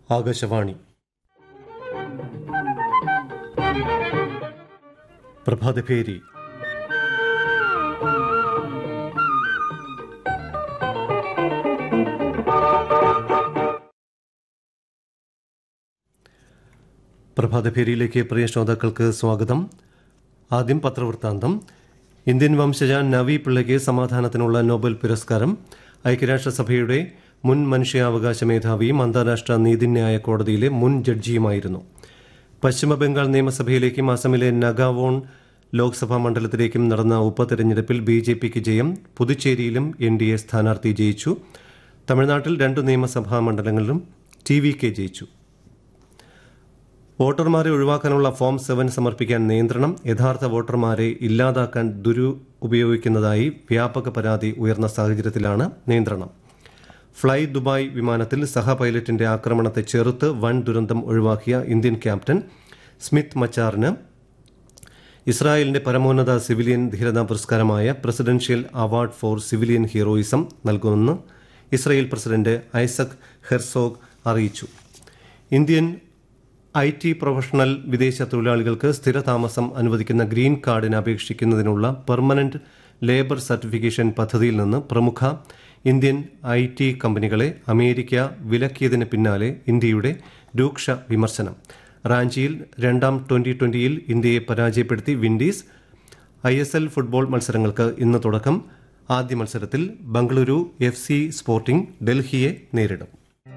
ആകാശവാണി പ്രഭാതഭേരി പ്രഭാതഭേരിയിലേക്ക് പ്രിയ ശ്രോതാക്കൾക്ക് സ്വാഗതം ആദ്യം പത്രവൃത്താന്തം ഇന്ത്യൻ വംശജ നവി പിള്ളയ്ക്ക് സമാധാനത്തിനുള്ള നോബൽ പുരസ്കാരം ഐക്യരാഷ്ട്രസഭയുടെ മുൻ മനുഷ്യാവകാശ മേധാവിയും അന്താരാഷ്ട്ര നീതിന്യായ കോടതിയിലെ മുൻ ജഡ്ജിയുമായിരുന്നു പശ്ചിമബംഗാൾ നിയമസഭയിലേക്കും അസമിലെ നഗാവോൺ ലോക്സഭാ മണ്ഡലത്തിലേക്കും നടന്ന ഉപതെരഞ്ഞെടുപ്പിൽ ബി ജെ പിക്ക് ജയം പുതുച്ചേരിയിലും എൻ ഡി എ സ്ഥാനാർത്ഥി ജയിച്ചു തമിഴ്നാട്ടിൽ രണ്ട് നിയമസഭാ മണ്ഡലങ്ങളിലും ടി വി കെ ജയിച്ചു വോട്ടർമാരെ ഒഴിവാക്കാനുള്ള ഫോം സെവൻ സമർപ്പിക്കാൻ നിയന്ത്രണം യഥാർത്ഥ വോട്ടർമാരെ ഇല്ലാതാക്കാൻ ദുരു ഉപയോഗിക്കുന്നതായി വ്യാപക പരാതി ഉയർന്ന സാഹചര്യത്തിലാണ് നിയന്ത്രണം ഫ്ലൈ ദുബായ് വിമാനത്തിൽ സഹ പൈലറ്റിന്റെ ആക്രമണത്തെ ചെറുത്ത് വൻ ദുരന്തം ഒഴിവാക്കിയ ഇന്ത്യൻ ക്യാപ്റ്റൻ സ്മിത്ത് മച്ചാറിന് ഇസ്രായേലിന്റെ പരമോന്നത സിവിലിയൻ ധീരതാ പുരസ്കാരമായ presidential award for civilian heroism നൽകുമെന്ന് ഇസ്രായേൽ പ്രസിഡന്റ് ഐസക് ഹെർസോഗ് അറിയിച്ചു ഇന്ത്യൻ ഐ ടി പ്രൊഫഷണൽ വിദേശ തൊഴിലാളികൾക്ക് സ്ഥിരതാമസം അനുവദിക്കുന്ന ഗ്രീൻ കാർഡിന് അപേക്ഷിക്കുന്നതിനുള്ള പെർമനന്റ് ലേബർ സർട്ടിഫിക്കേഷൻ പദ്ധതിയിൽ നിന്ന് പ്രമുഖ ഇന്ത്യൻ ഐ ടി കമ്പനികളെ അമേരിക്ക വിലക്കിയതിന് പിന്നാലെ ഇന്ത്യയുടെ രൂക്ഷ വിമർശനം റാഞ്ചിയിൽ രണ്ടാം ട്വന്റി ട്വന്റിയിൽ ഇന്ത്യയെ പരാജയപ്പെടുത്തി Windies I S L football മത്സരങ്ങൾക്ക് ഇന്ന് തുടക്കം ആദ്യ മത്സരത്തിൽ ബംഗളൂരു എഫ് സി സ്പോർട്ടിംഗ് ഡൽഹിയെ നേരിടും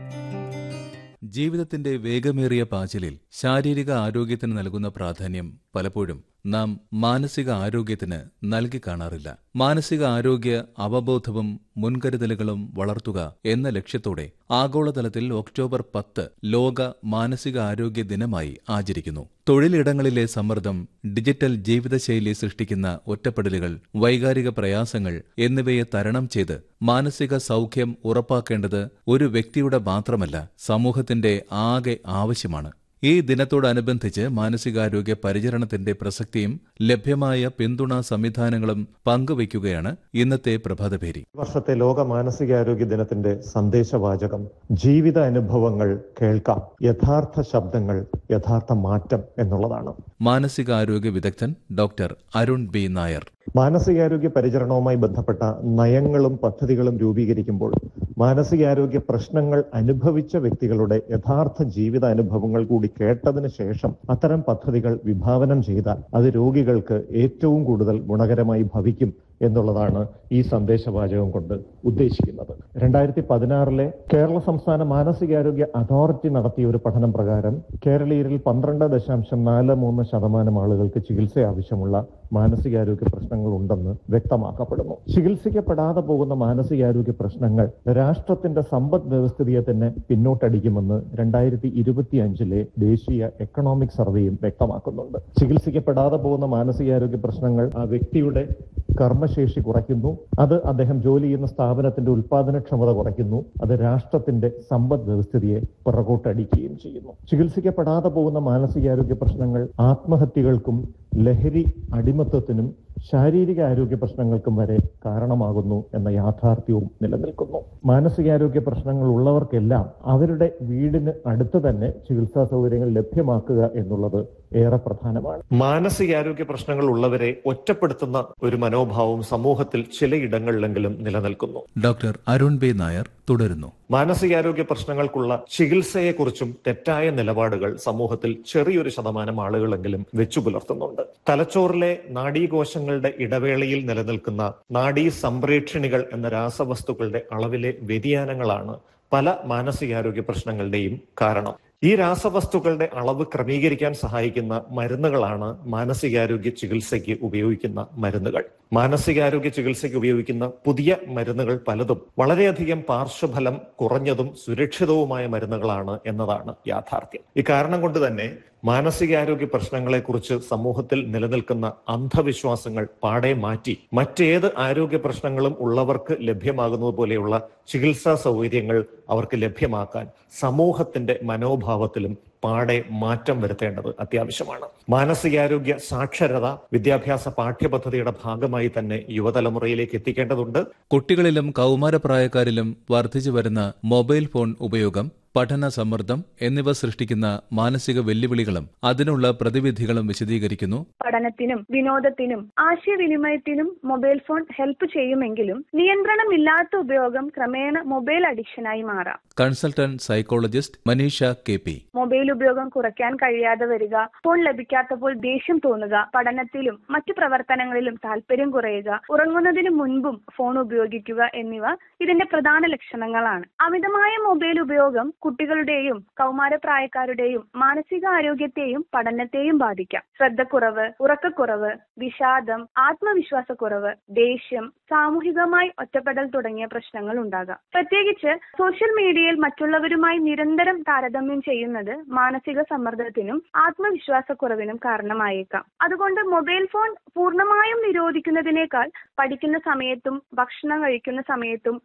ജീവിതത്തിന്റെ വേഗമേറിയ പാച്ചിലിൽ ശാരീരിക ആരോഗ്യത്തിന് നൽകുന്ന പ്രാധാന്യം പലപ്പോഴും നാം മാനസിക ആരോഗ്യത്തിന് നൽകി കാണാറില്ല മാനസിക ആരോഗ്യ അവബോധവും മുൻകരുതലുകളും വളർത്തുക എന്ന ലക്ഷ്യത്തോടെ ആഗോളതലത്തിൽ ഒക്ടോബർ പത്ത് ലോക മാനസിക ആരോഗ്യ ദിനമായി ആചരിക്കുന്നു തൊഴിലിടങ്ങളിലെ സമ്മർദ്ദം ഡിജിറ്റൽ ജീവിതശൈലി സൃഷ്ടിക്കുന്ന ഒറ്റപ്പെടലുകൾ വൈകാരിക പ്രയാസങ്ങൾ എന്നിവയെ തരണം ചെയ്ത് മാനസിക സൗഖ്യം ഉറപ്പാക്കേണ്ടത് ഒരു വ്യക്തിയുടെ മാത്രമല്ല സമൂഹത്തിന്റെ ആകെ ആവശ്യമാണ് ഈ ദിനത്തോടനുബന്ധിച്ച് മാനസികാരോഗ്യ പരിചരണത്തിന്റെ പ്രസക്തിയും ലഭ്യമായ പിന്തുണാ സംവിധാനങ്ങളും പങ്കുവയ്ക്കുകയാണ് ഇന്നത്തെ പ്രഭാതഭേരി വർഷത്തെ ലോക മാനസികാരോഗ്യ ദിനത്തിന്റെ സന്ദേശവാചകം ജീവിത അനുഭവങ്ങൾ കേൾക്കാം യഥാർത്ഥ ശബ്ദങ്ങൾ യഥാർത്ഥ മാറ്റം എന്നുള്ളതാണ് മാനസികാരോഗ്യ വിദഗ്ധൻ ഡോക്ടർ അരുൺ ബി നായർ മാനസികാരോഗ്യ പരിചരണവുമായി ബന്ധപ്പെട്ട നയങ്ങളും പദ്ധതികളും രൂപീകരിക്കുമ്പോൾ മാനസികാരോഗ്യ പ്രശ്നങ്ങൾ അനുഭവിച്ച വ്യക്തികളുടെ യഥാർത്ഥ ജീവിത അനുഭവങ്ങൾ കൂടി കേട്ടതിന് ശേഷം അത്തരം പദ്ധതികൾ വിഭാവനം ചെയ്താൽ അത് രോഗികൾക്ക് ഏറ്റവും കൂടുതൽ ഗുണകരമായി ഭവിക്കും എന്നുള്ളതാണ് ഈ സന്ദേശവാചകം കൊണ്ട് ഉദ്ദേശിക്കുന്നത് രണ്ടായിരത്തി പതിനാറിലെ കേരള സംസ്ഥാന മാനസികാരോഗ്യ അതോറിറ്റി നടത്തിയ ഒരു പഠനം പ്രകാരം കേരളീയരിൽ പന്ത്രണ്ട് ദശാംശം നാല് മൂന്ന് ശതമാനം ആളുകൾക്ക് ചികിത്സ ആവശ്യമുള്ള മാനസികാരോഗ്യ പ്രശ്നങ്ങൾ ഉണ്ടെന്ന് വ്യക്തമാക്കപ്പെടുന്നു ചികിത്സിക്കപ്പെടാതെ പോകുന്ന മാനസികാരോഗ്യ പ്രശ്നങ്ങൾ രാഷ്ട്രത്തിന്റെ സമ്പദ് വ്യവസ്ഥിതിയെ തന്നെ പിന്നോട്ടടിക്കുമെന്ന് രണ്ടായിരത്തി ഇരുപത്തി അഞ്ചിലെ ദേശീയ എക്കണോമിക് സർവേയും വ്യക്തമാക്കുന്നുണ്ട് ചികിത്സിക്കപ്പെടാതെ പോകുന്ന മാനസികാരോഗ്യ പ്രശ്നങ്ങൾ ആ വ്യക്തിയുടെ കർമ്മശേഷി കുറയ്ക്കുന്നു അത് അദ്ദേഹം ജോലി ചെയ്യുന്ന സ്ഥാപനത്തിന്റെ ഉൽപാദനക്ഷമത കുറയ്ക്കുന്നു അത് രാഷ്ട്രത്തിന്റെ സമ്പദ് വ്യവസ്ഥിതിയെ പിറകോട്ടടിക്കുകയും ചെയ്യുന്നു ചികിത്സിക്കപ്പെടാതെ പോകുന്ന മാനസികാരോഗ്യ പ്രശ്നങ്ങൾ ആത്മഹത്യകൾക്കും ലഹരി അടിമത്തത്തിനും ശാരീരിക ആരോഗ്യ പ്രശ്നങ്ങൾക്കും വരെ കാരണമാകുന്നു എന്ന യാഥാർത്ഥ്യവും നിലനിൽക്കുന്നു മാനസികാരോഗ്യ പ്രശ്നങ്ങൾ ഉള്ളവർക്കെല്ലാം അവരുടെ വീടിന് അടുത്ത് തന്നെ ചികിത്സാ സൗകര്യങ്ങൾ ലഭ്യമാക്കുക എന്നുള്ളത് ഏറെ പ്രധാനമാണ് മാനസികാരോഗ്യ പ്രശ്നങ്ങൾ ഉള്ളവരെ ഒറ്റപ്പെടുത്തുന്ന ഒരു മനോഭാവം സമൂഹത്തിൽ ചിലയിടങ്ങളിലെങ്കിലും നിലനിൽക്കുന്നു ഡോക്ടർ അരുൺ ബി നായർ തുടരുന്നു മാനസികാരോഗ്യ പ്രശ്നങ്ങൾക്കുള്ള ചികിത്സയെക്കുറിച്ചും തെറ്റായ നിലപാടുകൾ സമൂഹത്തിൽ ചെറിയൊരു ശതമാനം ആളുകളെങ്കിലും വെച്ചു പുലർത്തുന്നുണ്ട് തലച്ചോറിലെ നാഡീകോശങ്ങളുടെ ഇടവേളയിൽ നിലനിൽക്കുന്ന നാഡീ സംപ്രേക്ഷണികൾ എന്ന രാസവസ്തുക്കളുടെ അളവിലെ വ്യതിയാനങ്ങളാണ് പല മാനസികാരോഗ്യ പ്രശ്നങ്ങളുടെയും കാരണം ഈ രാസവസ്തുക്കളുടെ അളവ് ക്രമീകരിക്കാൻ സഹായിക്കുന്ന മരുന്നുകളാണ് മാനസികാരോഗ്യ ചികിത്സയ്ക്ക് ഉപയോഗിക്കുന്ന മരുന്നുകൾ മാനസികാരോഗ്യ ചികിത്സയ്ക്ക് ഉപയോഗിക്കുന്ന പുതിയ മരുന്നുകൾ പലതും വളരെയധികം പാർശ്വഫലം കുറഞ്ഞതും സുരക്ഷിതവുമായ മരുന്നുകളാണ് എന്നതാണ് യാഥാർത്ഥ്യം ഈ കാരണം കൊണ്ട് തന്നെ മാനസികാരോഗ്യ പ്രശ്നങ്ങളെക്കുറിച്ച് സമൂഹത്തിൽ നിലനിൽക്കുന്ന അന്ധവിശ്വാസങ്ങൾ പാടെ മാറ്റി മറ്റേത് ആരോഗ്യ പ്രശ്നങ്ങളും ഉള്ളവർക്ക് ലഭ്യമാകുന്നത് പോലെയുള്ള ചികിത്സാ സൗകര്യങ്ങൾ അവർക്ക് ലഭ്യമാക്കാൻ സമൂഹത്തിന്റെ മനോഭാവത്തിലും പാടെ മാറ്റം വരുത്തേണ്ടത് അത്യാവശ്യമാണ് മാനസികാരോഗ്യ സാക്ഷരത വിദ്യാഭ്യാസ പാഠ്യപദ്ധതിയുടെ ഭാഗമായി തന്നെ യുവതലമുറയിലേക്ക് എത്തിക്കേണ്ടതുണ്ട് കുട്ടികളിലും കൗമാരപ്രായക്കാരിലും വർദ്ധിച്ചു വരുന്ന മൊബൈൽ ഫോൺ ഉപയോഗം പഠന സമ്മർദ്ദം എന്നിവ സൃഷ്ടിക്കുന്ന മാനസിക വെല്ലുവിളികളും അതിനുള്ള പ്രതിവിധികളും വിശദീകരിക്കുന്നു പഠനത്തിനും വിനോദത്തിനും ആശയവിനിമയത്തിനും മൊബൈൽ ഫോൺ ഹെൽപ്പ് ചെയ്യുമെങ്കിലും നിയന്ത്രണമില്ലാത്ത ഉപയോഗം ക്രമേണ മൊബൈൽ അഡിക്ഷനായി മാറാം consultant psychologist Manisha K P mobile ഉപയോഗം കുറയ്ക്കാൻ കഴിയാതെ വരിക ഫോൺ ലഭിക്കാത്തപ്പോൾ ദേഷ്യം തോന്നുക പഠനത്തിലും മറ്റു പ്രവർത്തനങ്ങളിലും താല്പര്യം കുറയുക ഉറങ്ങുന്നതിന് മുൻപും ഫോൺ ഉപയോഗിക്കുക എന്നിവ ഇതിന്റെ പ്രധാന ലക്ഷണങ്ങളാണ് അമിതമായ മൊബൈൽ ഉപയോഗം കുട്ടികളുടെയും കൗമാരപ്രായക്കാരുടെയും മാനസികാരോഗ്യത്തെയും പഠനത്തെയും ബാധിക്കാം ശ്രദ്ധക്കുറവ് ഉറക്കക്കുറവ് വിഷാദം ആത്മവിശ്വാസക്കുറവ് ദേഷ്യം സാമൂഹികമായി ഒറ്റപ്പെടൽ തുടങ്ങിയ പ്രശ്നങ്ങൾ ഉണ്ടാകാം പ്രത്യേകിച്ച് സോഷ്യൽ മീഡിയയിൽ മറ്റുള്ളവരുമായി നിരന്തരം താരതമ്യം ചെയ്യുന്നത് മാനസിക സമ്മർദ്ദത്തിനും ആത്മവിശ്വാസക്കുറവിനും കാരണമായേക്കാം അതുകൊണ്ട് മൊബൈൽ ഫോൺ പൂർണ്ണമായും നിരോധിക്കുന്നതിനേക്കാൾ പഠിക്കുന്ന സമയത്തും ഭക്ഷണം കഴിക്കുന്ന സമയത്തും